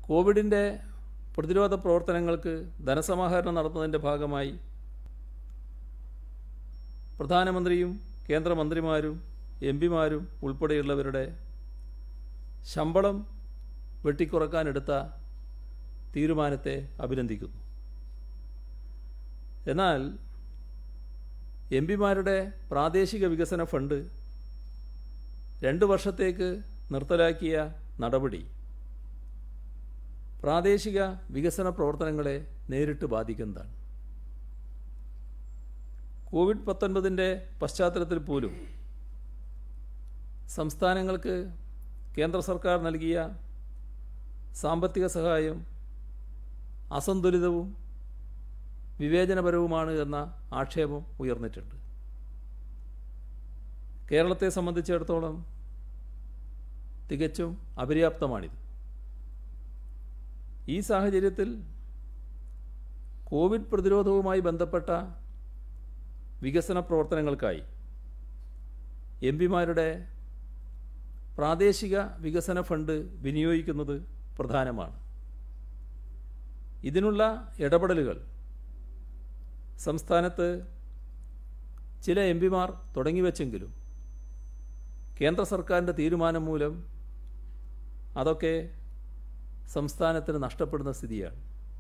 കോവിഡിൻ്റെ പ്രതിരോധ പ്രവർത്തനങ്ങൾക്ക് ധനസമാഹരണം നടത്തുന്നതിൻ്റെ ഭാഗമായി പ്രധാനമന്ത്രിയും കേന്ദ്രമന്ത്രിമാരും എം പിമാരും ഉൾപ്പെടെയുള്ളവരുടെ ശമ്പളം വെട്ടിക്കുറക്കാനെടുത്ത തീരുമാനത്തെ അഭിനന്ദിക്കുന്നു എന്നാൽ എം പിമാരുടെ പ്രാദേശിക വികസന ഫണ്ട് രണ്ട് വർഷത്തേക്ക് നിർത്തലാക്കിയ നടപടി പ്രാദേശിക വികസന പ്രവർത്തനങ്ങളെ നേരിട്ട് ബാധിക്കുന്നതാണ് കോവിഡ് പത്തൊൻപതിൻ്റെ പശ്ചാത്തലത്തിൽ പോലും സംസ്ഥാനങ്ങൾക്ക് കേന്ദ്ര സർക്കാർ നൽകിയ സാമ്പത്തിക സഹായം അസന്തുലിതവും വിവേചനപരവുമാണ് എന്ന ആക്ഷേപം ഉയർന്നിട്ടുണ്ട് കേരളത്തെ സംബന്ധിച്ചിടത്തോളം തികച്ചും അപര്യാപ്തമാണിത് ഈ സാഹചര്യത്തിൽ കോവിഡ് പ്രതിരോധവുമായി ബന്ധപ്പെട്ട വികസന പ്രവർത്തനങ്ങൾക്കായി എം പിമാരുടെ പ്രാദേശിക വികസന ഫണ്ട് വിനിയോഗിക്കുന്നത് പ്രധാനമാണ് ഇതിനുള്ള ഇടപെടലുകൾ സംസ്ഥാനത്ത് ചില എം പിമാർ തുടങ്ങിവെച്ചെങ്കിലും കേന്ദ്ര സർക്കാരിൻ്റെ തീരുമാനം മൂലം അതൊക്കെ സംസ്ഥാനത്തിന് നഷ്ടപ്പെടുന്ന സ്ഥിതിയാണ്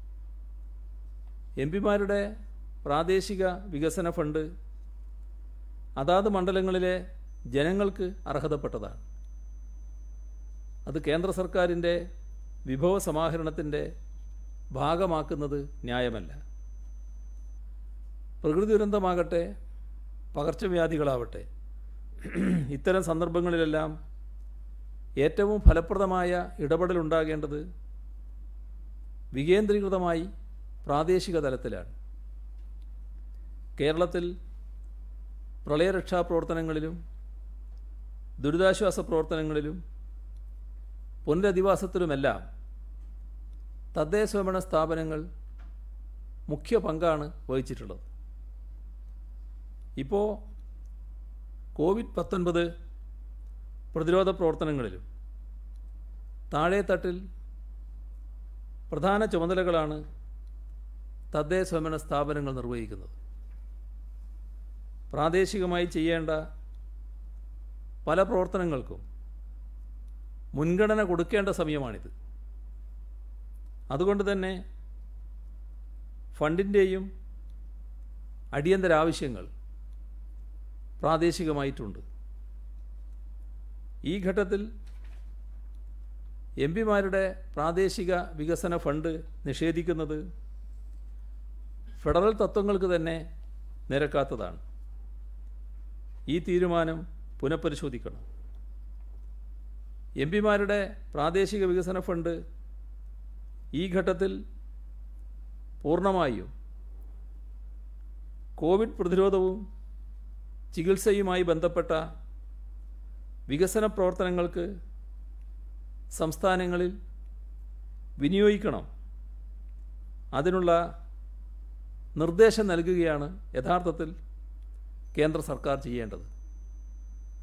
എം പിമാരുടെ പ്രാദേശിക വികസന ഫണ്ട് അതാത് മണ്ഡലങ്ങളിലെ ജനങ്ങൾക്ക് അർഹതപ്പെട്ടതാണ് അത് കേന്ദ്ര സർക്കാരിൻ്റെ വിഭവ സമാഹരണത്തിൻ്റെ ഭാഗമാക്കുന്നത് ന്യായമല്ല പ്രകൃതി ദുരന്തമാകട്ടെ പകർച്ചവ്യാധികളാവട്ടെ ഇത്തരം സന്ദർഭങ്ങളിലെല്ലാം ഏറ്റവും ഫലപ്രദമായ ഇടപെടലുണ്ടാകേണ്ടത് വികേന്ദ്രീകൃതമായി പ്രാദേശിക തലത്തിലാണ് കേരളത്തിൽ പ്രളയരക്ഷാ പ്രവർത്തനങ്ങളിലും ദുരിതാശ്വാസ പ്രവർത്തനങ്ങളിലും പുനരധിവാസത്തിലുമെല്ലാം തദ്ദേശ സ്വയംഭരണ സ്ഥാപനങ്ങൾ മുഖ്യ പങ്കാണ് വഹിച്ചിട്ടുള്ളത് ഇപ്പോൾ കോവിഡ് പത്തൊൻപത് പ്രതിരോധ പ്രവർത്തനങ്ങളിലും താഴേത്തട്ടിൽ പ്രധാന ചുമതലകളാണ് തദ്ദേശ സ്വയംഭരണ സ്ഥാപനങ്ങൾ നിർവഹിക്കുന്നത് പ്രാദേശികമായി ചെയ്യേണ്ട പല പ്രവർത്തനങ്ങൾക്കും മുൻഗണന കൊടുക്കേണ്ട സമയമാണിത് അതുകൊണ്ട് തന്നെ ഫണ്ടിൻ്റെയും അടിയന്തര ആവശ്യങ്ങൾ പ്രാദേശികമായിട്ടുണ്ട് ഈ ഘട്ടത്തിൽ എം പിമാരുടെ പ്രാദേശിക വികസന ഫണ്ട് നിഷേധിക്കുന്നത് ഫെഡറൽ തത്വങ്ങൾക്ക് തന്നെ നിരക്കാത്തതാണ് ഈ തീരുമാനം പുനഃപരിശോധിക്കണം എം പിമാരുടെ പ്രാദേശിക വികസന ഫണ്ട് ഈ ഘട്ടത്തിൽ പൂർണ്ണമായും കോവിഡ് പ്രതിരോധവും ചികിത്സയുമായി ബന്ധപ്പെട്ട വികസന പ്രവർത്തനങ്ങൾക്ക് സംസ്ഥാനങ്ങളിൽ വിനിയോഗിക്കണം അതിനുള്ള നിർദ്ദേശം നൽകുകയാണ് യഥാർത്ഥത്തിൽ കേന്ദ്ര സർക്കാർ ചെയ്യേണ്ടത്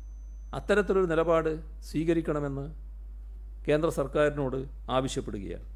അത്തരത്തിലൊരു നിലപാട് സ്വീകരിക്കണമെന്ന് കേന്ദ്ര സർക്കാരിനോട് ആവശ്യപ്പെടുകയാണ്